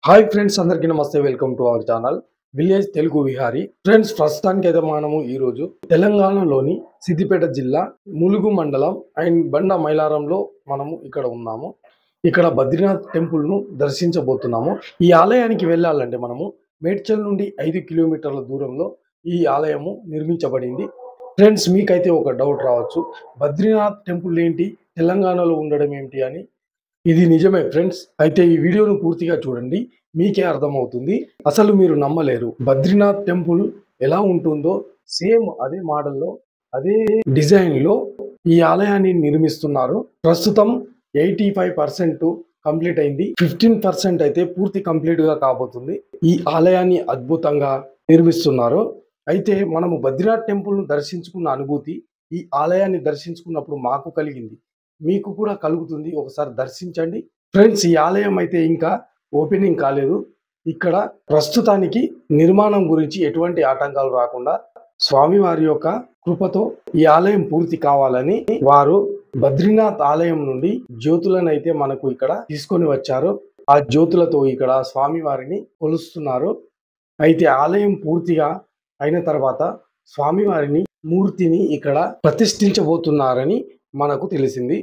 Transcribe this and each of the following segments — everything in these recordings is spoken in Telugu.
హాయ్ ఫ్రెండ్స్ అందరికీ నమస్తే welcome to our channel village Telugu Vihari friends ప్రస్తుతానికి అయితే మనము ఈ రోజు తెలంగాణలోని సిద్దిపేట జిల్లా ములుగు మండలం అండ్ బండ మైలారంలో మనము ఇక్కడ ఉన్నాము ఇక్కడ బద్రీనాథ్ టెంపుల్ ను దర్శించబోతున్నాము ఈ ఆలయానికి వెళ్ళాలంటే మనము మేడ్చల్ నుండి ఐదు కిలోమీటర్ల దూరంలో ఈ ఆలయము నిర్మించబడింది ఫ్రెండ్స్ మీకైతే ఒక డౌట్ రావచ్చు బద్రీనాథ్ టెంపుల్ ఏంటి తెలంగాణలో ఉండడం ఏంటి అని ఇది నిజమే ఫ్రెండ్స్ అయితే ఈ వీడియోను పూర్తిగా చూడండి మీకే అర్థమవుతుంది అసలు మీరు నమ్మలేరు బద్రీనాథ్ టెంపుల్ ఎలా ఉంటుందో సేమ్ అదే మోడల్లో అదే డిజైన్ లో ఈ ఆలయాన్ని నిర్మిస్తున్నారు ప్రస్తుతం ఎయిటీ ఫైవ్ పర్సెంట్ కంప్లీట్ అయింది ఫిఫ్టీన్ పర్సెంట్ అయితే పూర్తి కంప్లీట్ గా కాబోతుంది ఈ ఆలయాన్ని అద్భుతంగా నిర్మిస్తున్నారు అయితే మనము బద్రీనాథ్ టెంపుల్ ను దర్శించుకున్న అనుభూతి ఈ ఆలయాన్ని దర్శించుకున్నప్పుడు మాకు కలిగింది మీకు కూడా కలుగుతుంది ఒకసారి దర్శించండి ఫ్రెండ్స్ ఈ ఆలయం అయితే ఇంకా ఓపెనింగ్ కాలేదు ఇక్కడ ప్రస్తుతానికి నిర్మాణం గురించి ఎటువంటి ఆటంకాలు రాకుండా స్వామివారి యొక్క కృపతో ఈ ఆలయం పూర్తి కావాలని వారు బద్రీనాథ్ ఆలయం నుండి జ్యోతులను అయితే మనకు ఇక్కడ తీసుకొని వచ్చారు ఆ జ్యోతులతో ఇక్కడ స్వామివారిని కొలుస్తున్నారు అయితే ఆలయం పూర్తిగా అయిన తర్వాత స్వామివారిని మూర్తిని ఇక్కడ ప్రతిష్ఠించబోతున్నారని మనకు తెలిసింది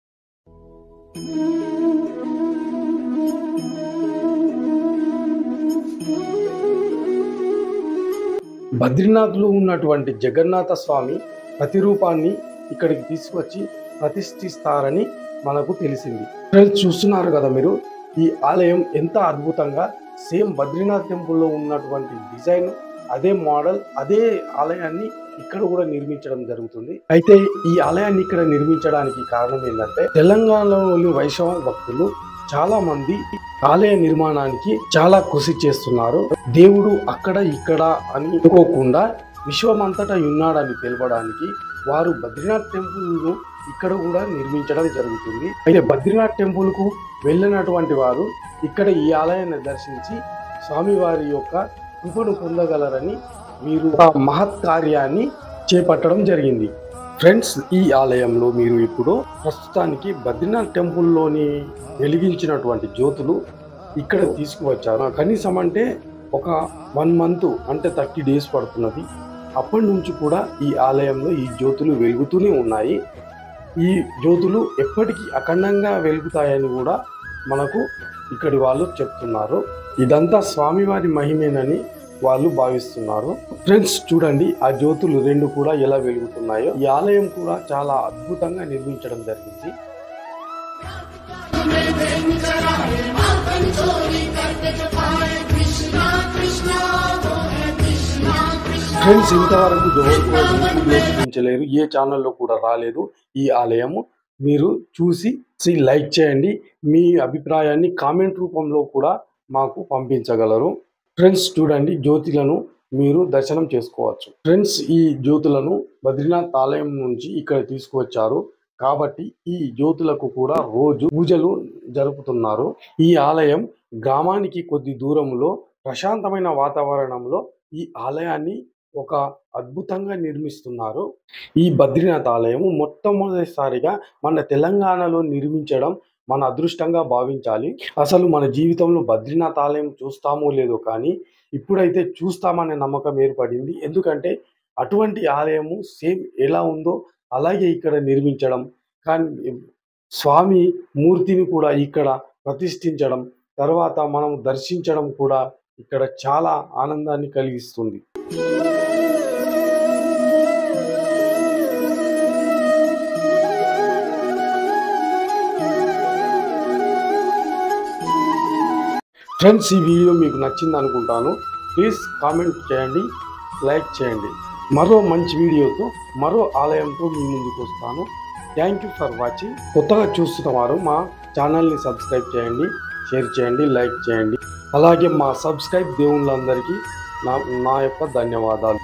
బద్రీనాథ్లో ఉన్నటువంటి జగన్నాథ స్వామి ప్రతిరూపాన్ని ఇక్కడికి తీసుకొచ్చి ప్రతిష్ఠిస్తారని మనకు తెలిసింది ఫ్రెండ్స్ చూస్తున్నారు కదా మీరు ఈ ఆలయం ఎంత అద్భుతంగా సేమ్ బద్రీనాథ్ టెంపుల్లో ఉన్నటువంటి డిజైన్ అదే మోడల్ అదే ఆలయాన్ని ఇక్కడ కూడా నిర్మించడం జరుగుతుంది అయితే ఈ ఆలయాన్ని ఇక్కడ నిర్మించడానికి కారణం ఏంటంటే తెలంగాణలోని వైష్ణవ భక్తులు చాలా మంది ఆలయ నిర్మాణానికి చాలా కృషి చేస్తున్నారు దేవుడు అక్కడ ఇక్కడ అని అనుకోకుండా విశ్వమంతటా ఉన్నాడని తెలపడానికి వారు బద్రీనాథ్ టెంపుల్ ను ఇక్కడ కూడా నిర్మించడం జరుగుతుంది అయితే బద్రీనాథ్ టెంపుల్ కు వెళ్ళినటువంటి వారు ఇక్కడ ఈ ఆలయాన్ని దర్శించి స్వామివారి యొక్క కృపను పొందగలరని వీరు ఆ మహత్ కార్యాన్ని చేపట్టడం జరిగింది ఫ్రెండ్స్ ఈ ఆలయంలో మీరు ఇప్పుడు ప్రస్తుతానికి బద్రీనాథ్ టెంపుల్లోని వెలిగించినటువంటి జ్యోతులు ఇక్కడ తీసుకువచ్చారు కనీసం అంటే ఒక వన్ మంత్ అంటే థర్టీ డేస్ పడుతున్నది అప్పటి నుంచి కూడా ఈ ఆలయంలో ఈ జ్యోతులు వెలుగుతూనే ఉన్నాయి ఈ జ్యోతులు ఎప్పటికీ అఖండంగా వెలుగుతాయని కూడా మనకు ఇక్కడి వాళ్ళు చెప్తున్నారు ఇదంతా స్వామివారి మహిమేనని వాళ్ళు భావిస్తున్నారు ఫ్రెండ్స్ చూడండి ఆ జ్యోతులు రెండు కూడా ఎలా వెలుగుతున్నాయో ఈ ఆలయం కూడా చాలా అద్భుతంగా నిర్మించడం జరిగింది ఫ్రెండ్స్ ఇంతవరకు ఎవరు కూడా యూట్యూబ్లో చూపించలేరు ఏ ఛానల్లో కూడా రాలేదు ఈ ఆలయము మీరు చూసి సి- లైక్ చేయండి మీ అభిప్రాయాన్ని కామెంట్ రూపంలో కూడా మాకు పంపించగలరు ఫ్రెండ్స్ చూడండి జ్యోతులను మీరు దర్శనం చేసుకోవచ్చు ఫ్రెండ్స్ ఈ జ్యోతులను బద్రీనాథ్ ఆలయం నుంచి ఇక్కడ తీసుకువచ్చారు కాబట్టి ఈ జ్యోతులకు కూడా రోజు పూజలు జరుపుతున్నారు ఈ ఆలయం గ్రామానికి కొద్ది దూరంలో ప్రశాంతమైన వాతావరణంలో ఈ ఆలయాన్ని ఒక అద్భుతంగా నిర్మిస్తున్నారు ఈ బద్రీనాథ్ ఆలయం మొట్టమొదటిసారిగా మన తెలంగాణలో నిర్మించడం మన అదృష్టంగా భావించాలి అసలు మన జీవితంలో బద్రీనాథ్ ఆలయం చూస్తామో లేదో కానీ ఇప్పుడైతే చూస్తామనే నమ్మకం ఏర్పడింది ఎందుకంటే అటువంటి ఆలయము సేమ్ ఎలా ఉందో అలాగే ఇక్కడ నిర్మించడం కానీ స్వామి మూర్తిని కూడా ఇక్కడ ప్రతిష్ఠించడం తర్వాత మనం దర్శించడం కూడా ఇక్కడ చాలా ఆనందాన్ని కలిగిస్తుంది ఫ్రెండ్స్ ఈ వీడియో మీకు నచ్చింది అనుకుంటాను ప్లీజ్ కామెంట్ చేయండి లైక్ చేయండి మరో మంచి వీడియోతో మరో ఆలయంతో మీ ముందుకు వస్తాను థ్యాంక్ యూ ఫర్ వాచింగ్ కొత్తగా చూస్తున్న వారు మా ఛానల్ని సబ్స్క్రైబ్ చేయండి షేర్ చేయండి లైక్ చేయండి అలాగే మా సబ్స్క్రైబ్ దేవుళ్ళందరికీ నా నా యొక్క ధన్యవాదాలు